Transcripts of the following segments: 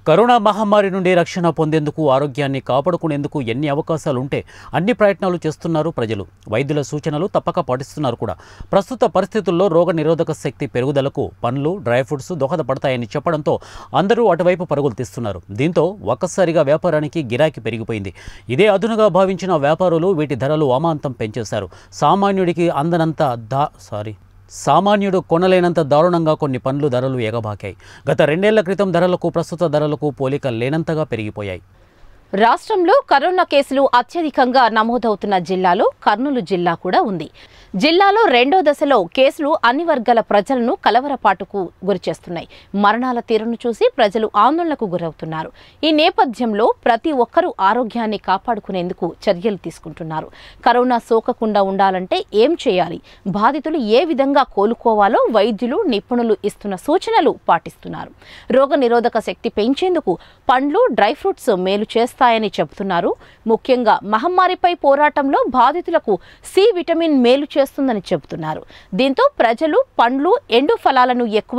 Corona మహమ్మారి నుండి రక్షణ పొందేందుకు ఆరోగ్యాన్ని కాపాడుకునేందుకు ఎన్ని అవకాశాలు ఉంటే అన్ని ప్రయత్నాలు చేస్తున్నారు ప్రజలు వైద్యుల సూచనలు తప్పక పాటిస్తున్నారు కూడా ప్రస్తుత పరిస్థితుల్లో రోగ నిరోధక శక్తి పెరుగుదలకు పండ్లు డ్రై ఫ్రూట్స్ దోహదపడతాయని చెప్పడంతో అందరూ అటువైపు పరుగులు తీస్తున్నారు దీంతో ఒక్కసారిగా వ్యాపారానికి గిరాకీ పెరిగిపోయింది ఇదే అదునుగా భావించిన వ్యాపారులు వీటి ధరలు అమాంతం పెంచేశారు సామాన్యుడికి అందనంత దా సారీ సామాన్యుడు కొనలేనంత దారుణంగా కొన్ని పండ్లు ధరలు ఎగబాకాయి గత రెండేళ్ల క్రితం ధరలకు ప్రస్తుత ధరలకు పోలిక లేనంతగా పెరిగిపోయాయి రాష్ట్రంలో కరోనా కేసులు అత్యధికంగా నమోదవుతున్న జిల్లాలో కర్నూలు జిల్లా కూడా ఉంది జిల్లాలో రెండో దశలో కేసులు అన్ని వర్గాల ప్రజలను కలవరపాటుకు గురిచేస్తున్నాయి మరణాల తీరును చూసి ప్రజలు ఆందోళనకు గురవుతున్నారు ఈ నేపథ్యంలో ప్రతి ఒక్కరూ ఆరోగ్యాన్ని కాపాడుకునేందుకు చర్యలు తీసుకుంటున్నారు కరోనా సోకకుండా ఉండాలంటే ఏం చేయాలి బాధితులు ఏ విధంగా కోలుకోవాలో వైద్యులు నిపుణులు ఇస్తున్న సూచనలు పాటిస్తున్నారు రోగ నిరోధక శక్తి పెంచేందుకు పండ్లు డ్రై ఫ్రూట్స్ మేలు చేస్తాయని చెబుతున్నారు ముఖ్యంగా మహమ్మారిపై పోరాటంలో బాధితులకు సి విటమిన్ మేలు చేస్తుందని చెబుతున్నారు దీంతో ప్రజలు పండ్లు ఎండు ఫలాలను ఎక్కువ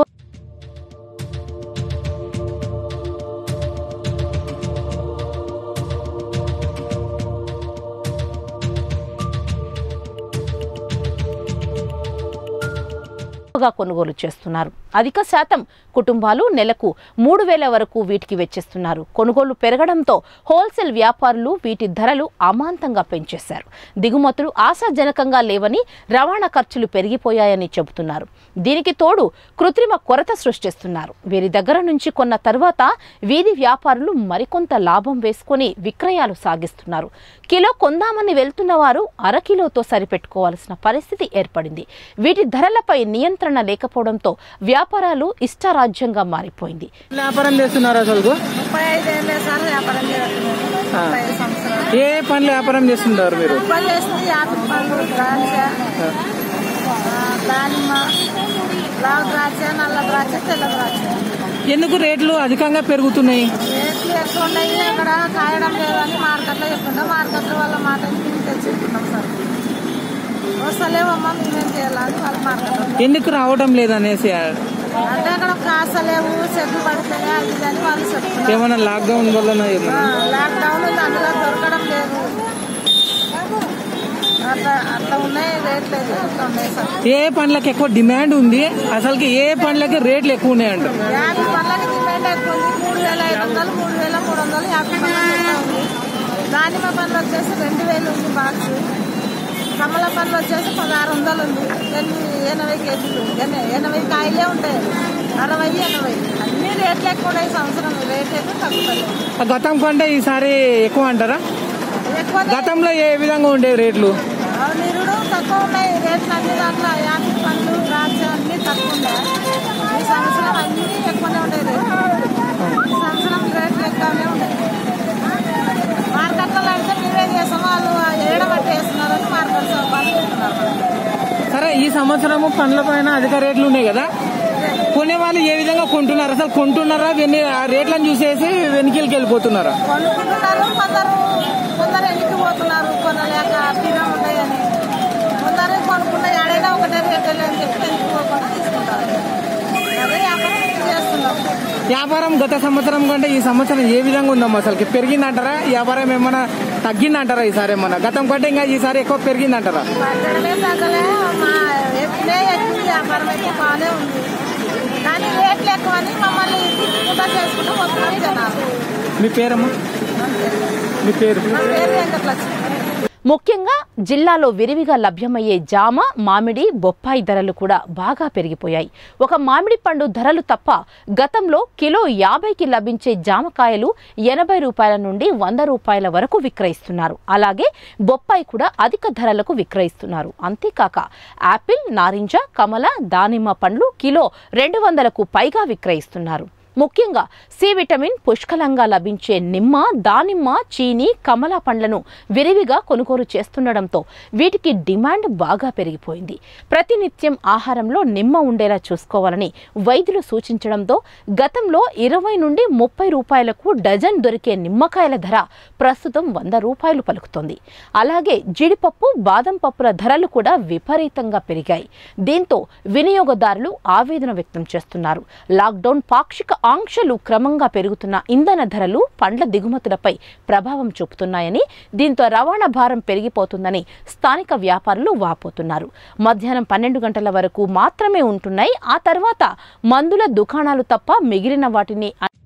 ఎక్కువగా కొనుగోలు చేస్తున్నారు అధిక శాతం కుటుంబాలు నెలకు మూడు వేల వరకు వీటికి వెచ్చిస్తున్నారు కొనుగోలు పెరగడంతో హోల్సేల్ వ్యాపారులు వీటి ధరలు అమాంతంగా పెంచేశారు దిగుమతులు ఆశాజనకంగా లేవని రవాణా ఖర్చులు పెరిగిపోయాయని చెబుతున్నారు దీనికి తోడు కృత్రిమ కొరత సృష్టిస్తున్నారు వీరి దగ్గర నుంచి కొన్న తర్వాత వీధి వ్యాపారులు మరికొంత లాభం వేసుకొని విక్రయాలు సాగిస్తున్నారు కిలో కొందామని వెళ్తున్న వారు అరకిలోతో సరిపెట్టుకోవాల్సిన పరిస్థితి ఏర్పడింది వీటి ధరలపై నియంత్రణ లేకపోవడంతో వ్యాపారాలు ఇష్టారాజ్యంగా మారిపోయింది వ్యాపారం చేస్తున్నారు అసలు ముప్పై ఐదేళ్ళే సార్ వ్యాపారం చేస్తున్నాను ముప్పై ఐదు సంవత్సరాలు ఏ పనులు వ్యాపారం చేస్తుంటారు మీరు ముప్పై చేస్తుంది యాపిల్ పండ్లు ద్రాక్ష ఆ, దానిమ్మ లావు ద్రాక్ష నల్ల ద్రాక్ష తెల్ల ద్రాక్ష ఎందుకు రేట్లు అధికంగా పెరుగుతున్నాయి రేట్లు ఎక్కువ ఉన్నాయి అక్కడ కాయడం లేదని మార్కెట్లో చెప్తుంటాం మార్కెట్లో వాళ్ళ మాట విని తెచ్చుకుంటాం సార్ వస్తలేవమ్మా మేమేం చేయాలని వాళ్ళ మార్కెట్లో ఎందుకు రావడం లేదనేసి అంటే అక్కడ కాసలేవు చెట్లు పడతాయి అది ఇది అని వాళ్ళు చెప్తున్నారు ఏమైనా లాక్డౌన్ వల్ల ఆ, లాక్డౌన్ ఉంది అందులో దొరకడం లేదు అట్లా అట్లా ఉన్నాయి రేట్లు అట్లా ఉన్నాయి సార్ ఏ పండ్లకి ఎక్కువ డిమాండ్ ఉంది అసలుకి ఏ పండ్లకి రేట్లు ఎక్కువ ఉన్నాయంట యాభై పళ్ళకి డిమాండ్ ఎక్కువ ఉంది మూడు వేల ఐదు వందలు మూడు వేల మూడు వందలు యాభై పళ్ళకి ఎక్కువ ఉంది దానిమ్మ పండ్లు వచ్చేసి రెండు వేలు ఉంది బాక్స్ కమల పండ్లు వచ్చేసి పదహారు వందలు ఉంది ఎన్ని ఎనభై కేజీలు ఎన- ఎనభై కాయలే ఉంటాయి అరవై ఎనభై అన్ని రేట్లు ఎక్కువ ఉన్నాయి ఈ సంవత్సరం రేట్ అయితే తగ్గుతుంది గతం కంటే ఈసారి ఎక్కువ అంటారా ఎక్కువ గతంలో ఏ విధంగా ఉండేవి రేట్లు నిరుడు తక్కువ ఉన్నాయి రేట్లు అన్ని దాంట్లో యాపిల్ పండ్లు ద్రాక్ష అన్ని తక్కువ ఉన్నాయి ఈ సంవత్సరం అన్ని ఎక్కువనే ఉన్నాయి రేట్లు ఈ సంవత్సరం రేట్లు ఎక్కువనే ఉన్నాయి మార్కెట్లో అయితే మీరే చేస్తాము వాళ్ళు ఏడబట్టి వేస్తున్నారని మార్కెట్ వాళ్ళు చెప్తున్నారు సరే ఈ సంవత్సరము పండ్ల పైన అధిక రేట్లు ఉన్నాయి కదా కొనే వాళ్ళు ఏ విధంగా కొంటున్నారు అసలు కొంటున్నారా వెన్ని ఆ రేట్లను చూసేసి వెనుకలకి వెళ్ళిపోతున్నారా కొనుక్కుంటున్నారు కొందరు కొందరు ఎన్నికి పోతున్నారు కొనలేక పిరం ఉంటాయని కొందరు కొనుక్కుంటే ఏడైనా ఒకటే రేట్ అని చెప్పి ఎన్నికి పోకుండా తీసుకుంటారు అదే వ్యాపారం చేస్తున్నాం వ్యాపారం గత సంవత్సరం కంటే ఈ సంవత్సరం ఏ విధంగా ఉందమ్మా అసలుకి పెరిగిందంటారా వ్యాపారం ఏమైనా తగ్గిందంటారా ఈసారి ఏమన్నా గతం కంటే ఇంకా ఈసారి ఎక్కువ పెరిగిందంటారా తగ్గడమే తగ్గలే మా ఎప్పుడే ఎక్కువ వ్యాపారం అయితే బాగానే ఉంది కానీ రేట్లు ఎక్కువ అని మమ్మల్ని తిట్టుకుంటా చేసుకుంటూ వస్తున్నారు జనాలు మీ పేరమ్మా మీ పేరు నా పేరు వెంకటలక్ష్మి ముఖ్యంగా జిల్లాలో విరివిగా లభ్యమయ్యే జామ మామిడి బొప్పాయి ధరలు కూడా బాగా పెరిగిపోయాయి ఒక మామిడి పండు ధరలు తప్ప గతంలో కిలో యాభైకి లభించే జామకాయలు ఎనభై రూపాయల నుండి వంద రూపాయల వరకు విక్రయిస్తున్నారు అలాగే బొప్పాయి కూడా అధిక ధరలకు విక్రయిస్తున్నారు అంతేకాక యాపిల్ నారింజ కమల దానిమ్మ పండ్లు కిలో రెండు వందలకు పైగా విక్రయిస్తున్నారు ముఖ్యంగా సి విటమిన్ పుష్కలంగా లభించే నిమ్మ దానిమ్మ చీని కమల పండ్లను విరివిగా కొనుగోలు చేస్తుండడంతో వీటికి డిమాండ్ బాగా పెరిగిపోయింది ప్రతినిత్యం ఆహారంలో నిమ్మ ఉండేలా చూసుకోవాలని వైద్యులు సూచించడంతో గతంలో ఇరవై నుండి ముప్పై రూపాయలకు డజన్ దొరికే నిమ్మకాయల ధర ప్రస్తుతం వంద రూపాయలు పలుకుతోంది అలాగే జీడిపప్పు బాదం పప్పుల ధరలు కూడా విపరీతంగా పెరిగాయి దీంతో వినియోగదారులు ఆవేదన వ్యక్తం చేస్తున్నారు లాక్డౌన్ పాక్షిక ఆంక్షలు క్రమంగా పెరుగుతున్న ఇంధన ధరలు పండ్ల దిగుమతులపై ప్రభావం చూపుతున్నాయని దీంతో రవాణా భారం పెరిగిపోతుందని స్థానిక వ్యాపారులు వాపోతున్నారు మధ్యాహ్నం పన్నెండు గంటల వరకు మాత్రమే ఉంటున్నాయి ఆ తర్వాత మందుల దుకాణాలు తప్ప మిగిలిన వాటిని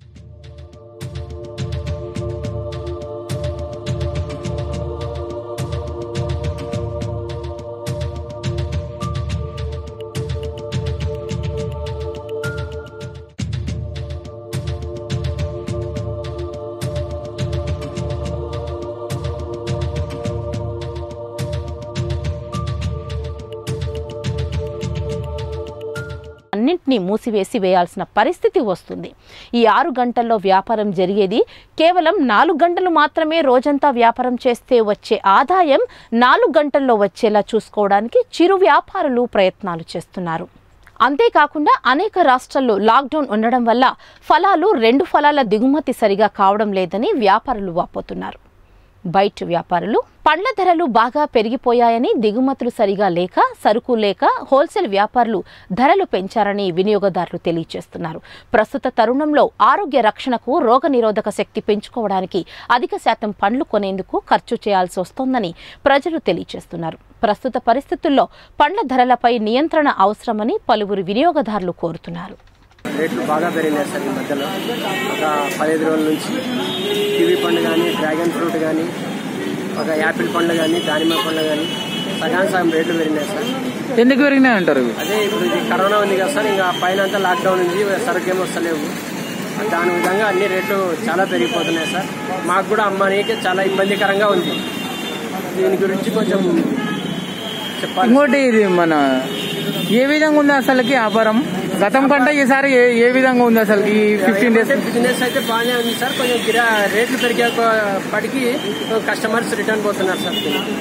అన్నింటినీ మూసివేసి వేయాల్సిన పరిస్థితి వస్తుంది ఈ ఆరు గంటల్లో వ్యాపారం జరిగేది కేవలం నాలుగు గంటలు మాత్రమే రోజంతా వ్యాపారం చేస్తే వచ్చే ఆదాయం నాలుగు గంటల్లో వచ్చేలా చూసుకోవడానికి చిరు వ్యాపారులు ప్రయత్నాలు చేస్తున్నారు అంతేకాకుండా అనేక రాష్ట్రాల్లో లాక్డౌన్ ఉండడం వల్ల ఫలాలు రెండు ఫలాల దిగుమతి సరిగా కావడం లేదని వ్యాపారులు వాపోతున్నారు బయట వ్యాపారులు పండ్ల ధరలు బాగా పెరిగిపోయాయని దిగుమతులు సరిగా లేక సరుకు లేక హోల్సేల్ వ్యాపారులు ధరలు పెంచారని వినియోగదారులు తెలియజేస్తున్నారు ప్రస్తుత తరుణంలో ఆరోగ్య రక్షణకు రోగ నిరోధక శక్తి పెంచుకోవడానికి అధిక శాతం పండ్లు కొనేందుకు ఖర్చు చేయాల్సి వస్తోందని ప్రజలు తెలియజేస్తున్నారు ప్రస్తుత పరిస్థితుల్లో పండ్ల ధరలపై నియంత్రణ అవసరమని పలువురు వినియోగదారులు కోరుతున్నారు రేట్లు బాగా పెరిగినాయి సార్ ఈ మధ్యలో ఒక పదిహేను రోజుల నుంచి కివీ పండు కానీ డ్రాగన్ ఫ్రూట్ కానీ ఒక యాపిల్ పండ్లు కానీ దానిమ్మ పండ్లు కానీ సగానికి సగం రేట్లు పెరిగినాయి సార్ ఎందుకు పెరిగినాయి అంటారు ఇవి? అదే ఇప్పుడు ఇది కరోనా ఉంది కదా సార్ ఇంకా పైన అంతా లాక్డౌన్ ఉంది సరుకు ఏమి వస్తలేవు దాని విధంగా అన్ని రేట్లు చాలా పెరిగిపోతున్నాయి సార్ మాకు కూడా అమ్మనీకి చాలా ఇబ్బందికరంగా ఉంది దీని గురించి కొంచెం చెప్పాలి ఇంకోటి ఇది మన ఏ విధంగా ఉంది అసలుకి వ్యాపారం గతం కంటే ఈసారి ఏ ఏ విధంగా ఉంది అసలు ఈ ఫిఫ్టీన్ డేస్ బిజినెస్ అయితే బాగానే ఉంది సార్ కొంచెం గిరా రేట్లు పెరిగేపటికి కస్టమర్స్ రిటర్న్ పోతున్నారు సార్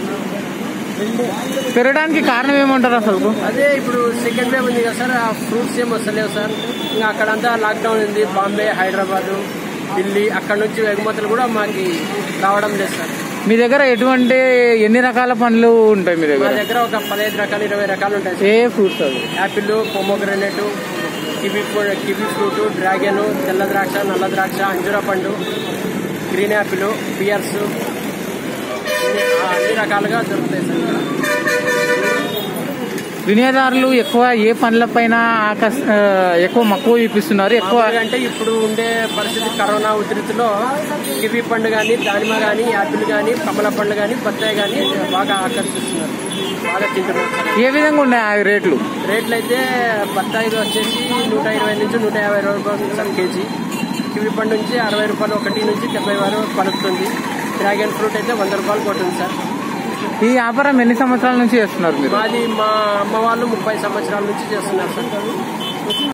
పెరగడానికి కారణం ఏమంటారు అసలు అదే ఇప్పుడు సెకండ్ వేవ్ ఉంది కదా సార్ ఆ ఫ్రూట్స్ ఏం వస్తలేవు సార్ ఇంకా అక్కడంతా లాక్డౌన్ ఉంది బాంబే హైదరాబాద్ ఢిల్లీ అక్కడ నుంచి ఎగుమతులు కూడా మాకు రావడం లేదు సార్ మీ దగ్గర ఎటువంటి ఎన్ని రకాల పండ్లు ఉంటాయి మీ మా దగ్గర దగ్గర ఒక పదహైదు రకాలు ఇరవై రకాలు ఉంటాయి సార్ ఏ ఫ్రూట్స్ అవి apple pomegranate kiwi fruit- kiwi fruit dragon తెల్ల ద్రాక్ష నల్ల ద్రాక్ష అంజూర పండు గ్రీన్ యాపిల్ పియర్స్ అన్ని రకాలుగా దొరుకుతాయి సార్ ఇక్కడ. వినియోగదారులు ఎక్కువ ఏ పండ్ల పైన ఆకర్ష ఆ, ఎక్కువ మక్కువ చూపిస్తున్నారు ఎక్కువ అంటే ఇప్పుడు ఉండే పరిస్థితి కరోనా ఉధృతిలో కివి పండు కానీ దానిమ్మ కానీ యాపిల్ కానీ కమల పండు కానీ బత్తాయి కానీ బాగా ఆకర్షిస్తున్నారు బాగా తింటున్నారు సార్. ఏ విధంగా ఉన్నాయి ఆ రేట్లు రేట్లు అయితే బత్తాయి వచ్చేసి నూట ఇరవై నుంచి నూట యాభై రూపాయలు సార్ కేజీ కివి పండు నుంచి అరవై రూపాయలు ఒకటి నుంచి డెబ్బై వరకు పలుకుతుంది డ్రాగన్ ఫ్రూట్ అయితే వంద రూపాయలు కొట్టుంది సార్ ఈ వ్యాపారం ఎన్ని సంవత్సరాల నుంచి చేస్తున్నారు మీరు మాది మా అమ్మ వాళ్ళు ముప్పై సంవత్సరాల నుంచి చేస్తున్నారు సార్